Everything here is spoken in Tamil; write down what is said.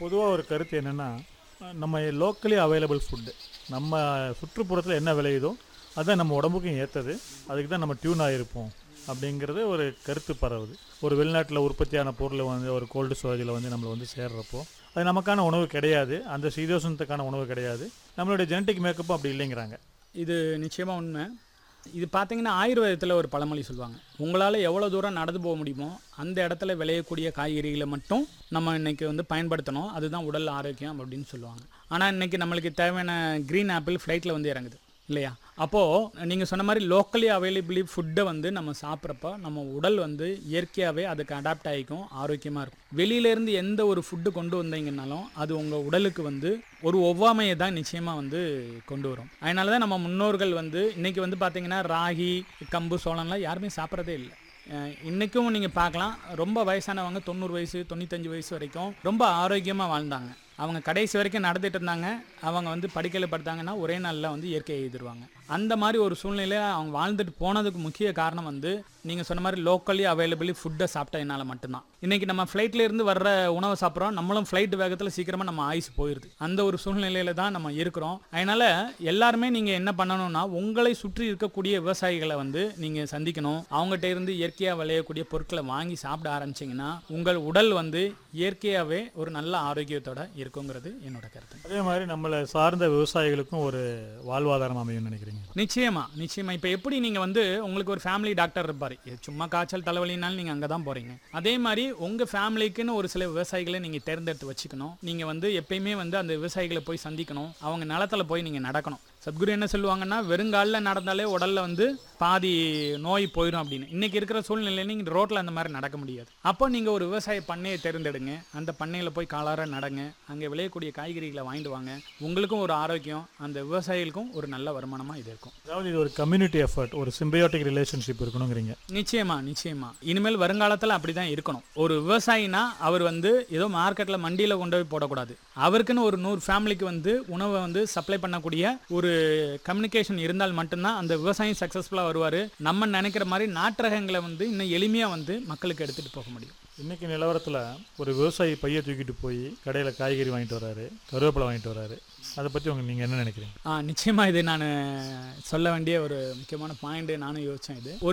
பொதுவாக ஒரு கருத்து என்னென்னா நம்ம லோக்கலி அவைலபிள் ஃபுட்டு நம்ம சுற்றுப்புறத்தில் என்ன விளையுதோ அதான் நம்ம உடம்புக்கும் ஏற்றது அதுக்கு தான் நம்ம டியூன் ஆகிருப்போம் அப்படிங்கிறது ஒரு கருத்து பரவுது ஒரு வெளிநாட்டில் உற்பத்தியான பொருள் வந்து ஒரு கோல்டு ஸ்டோரேஜில் வந்து நம்மளை வந்து சேர்றப்போ அது நமக்கான உணவு கிடையாது அந்த சீதோஷணத்துக்கான உணவு கிடையாது நம்மளுடைய ஜெனட்டிக் மேக்கப்பும் அப்படி இல்லைங்கிறாங்க இது நிச்சயமாக உண்மை இது பார்த்தீங்கன்னா ஆயுர்வேதத்தில் ஒரு பழமொழி சொல்லுவாங்க உங்களால் எவ்வளோ தூரம் நடந்து போக முடியுமோ அந்த இடத்துல விளையக்கூடிய காய்கறிகளை மட்டும் நம்ம இன்னைக்கு வந்து பயன்படுத்தணும் அதுதான் உடல் ஆரோக்கியம் அப்படின்னு சொல்லுவாங்க ஆனால் இன்னைக்கு நம்மளுக்கு தேவையான க்ரீன் ஆப்பிள் ஃப்ளைட்டில் வந்து இறங்குது இல்லையா அப்போது நீங்கள் சொன்ன மாதிரி லோக்கலி அவைலபிளி ஃபுட்டை வந்து நம்ம சாப்பிட்றப்ப நம்ம உடல் வந்து இயற்கையாகவே அதுக்கு அடாப்ட் ஆகிக்கும் ஆரோக்கியமாக இருக்கும் வெளியிலேருந்து எந்த ஒரு ஃபுட்டு கொண்டு வந்தீங்கன்னாலும் அது உங்கள் உடலுக்கு வந்து ஒரு ஒவ்வாமையை தான் நிச்சயமாக வந்து கொண்டு வரும் அதனால தான் நம்ம முன்னோர்கள் வந்து இன்றைக்கி வந்து பார்த்தீங்கன்னா ராகி கம்பு சோளம்லாம் யாருமே சாப்பிட்றதே இல்லை அஹ் இன்னைக்கும் நீங்கள் பார்க்கலாம் ரொம்ப வயசானவங்க தொண்ணூறு வயசு தொண்ணூத்தஞ்சு வயசு வரைக்கும் ரொம்ப ஆரோக்கியமாக வாழ்ந்தாங்க அவங்க கடைசி வரைக்கும் நடந்துட்டு இருந்தாங்க அவங்க வந்து படிக்கல படுத்தாங்கன்னா ஒரே நாளில் வந்து இயற்கை எழுதிருவாங்க அந்த மாதிரி ஒரு சூழ்நிலையில் அவங்க வாழ்ந்துட்டு போனதுக்கு முக்கிய காரணம் வந்து நீங்கள் சொன்ன மாதிரி லோக்கலி அவைலபிளி ஃபுட்டை சாப்பிட்டதுனால மட்டும்தான் இன்றைக்கி நம்ம ஃப்ளைட்ல இருந்து வர்ற உணவை சாப்பிட்றோம் நம்மளும் ஃப்ளைட் வேகத்தில் சீக்கிரமாக நம்ம ஆயுசு போயிடுது அந்த ஒரு சூழ்நிலையில தான் நம்ம இருக்கிறோம் அதனால் எல்லாருமே நீங்கள் என்ன பண்ணணும்னா உங்களை சுற்றி இருக்கக்கூடிய விவசாயிகளை வந்து நீங்கள் சந்திக்கணும் அவங்ககிட்ட இருந்து இயற்கையாக விளையக்கூடிய பொருட்களை வாங்கி சாப்பிட ஆரம்பிச்சிங்கன்னா உங்கள் உடல் வந்து இயற்கையாகவே ஒரு நல்ல ஆரோக்கியத்தோட இருக்குங்கிறது என்னோட கருத்து அதே மாதிரி நம்மளை சார்ந்த விவசாயிகளுக்கும் ஒரு வாழ்வாதாரம் அமையும்னு நினைக்கிறீங்க நிச்சயமா நிச்சயமா இப்போ எப்படி நீங்கள் வந்து உங்களுக்கு ஒரு ஃபேமிலி டாக்டர் இருப்பார் சும்மா காய்ச்சல் தலைவலினாலும் நீங்கள் அங்கே தான் போகிறீங்க அதே மாதிரி உங்கள் ஃபேமிலிக்குன்னு ஒரு சில விவசாயிகளை நீங்கள் தேர்ந்தெடுத்து வச்சுக்கணும் நீங்கள் வந்து எப்பயுமே வந்து அந்த விவசாயிகளை போய் சந்திக்கணும் அவங்க நிலத்துல போய் நீங்கள் நடக்கணும் சத்குரு என்ன சொல்லுவாங்கன்னா வெறுங்காலில் நடந்தாலே உடல்ல வந்து பாதி நோய் போயிடும் அப்படின்னு இன்னைக்கு இருக்கிற சூழ்நிலையில நீங்கள் ரோட்டில் அந்த மாதிரி நடக்க முடியாது அப்போ நீங்கள் ஒரு விவசாய பண்ணையை தேர்ந்தெடுங்க அந்த பண்ணையில் போய் காலார நடங்க அங்கே விளையக்கூடிய காய்கறிகளை வாங்கிட்டு வாங்க உங்களுக்கும் ஒரு ஆரோக்கியம் அந்த விவசாயிகளுக்கும் ஒரு நல்ல வருமானமாக இது இருக்கும் அதாவது இது ஒரு கம்யூனிட்டி எஃபர்ட் ஒரு சிம்பியோட்டிக் ரிலேஷன்ஷிப் இருக்கணுங்கிறீங்க நிச்சயமா நிச்சயமா இனிமேல் வருங்காலத்தில் அப்படி தான் இருக்கணும் ஒரு விவசாயினா அவர் வந்து ஏதோ மார்க்கெட்டில் மண்டியில் கொண்டு போய் போடக்கூடாது அவருக்குன்னு ஒரு நூறு ஃபேமிலிக்கு வந்து உணவை வந்து சப்ளை பண்ணக்கூடிய ஒரு கம்யூனிகேஷன் இருந்தால் மட்டும்தான் அந்த விவசாயம் சக்ஸஸ்ஃபுல்லாக வருவார் நம்ம நினைக்கிற மாதிரி நாட்டரகங்களை வந்து இன்னும் எளிமையாக வந்து மக்களுக்கு எடுத்துகிட்டு போக முடியும் இன்னைக்கு நிலவரத்தில் ஒரு விவசாயி பையை தூக்கிட்டு போய் கடையில் காய்கறி வாங்கிட்டு வராரு கருவேப்பிலை வாங்கிட்டு வராரு அதை பற்றி உங்க நீங்கள் என்ன நினைக்கிறீங்க ஆ நிச்சயமாக இது நான் சொல்ல வேண்டிய ஒரு முக்கியமான பாயிண்ட் நானும் யோசித்தேன் இது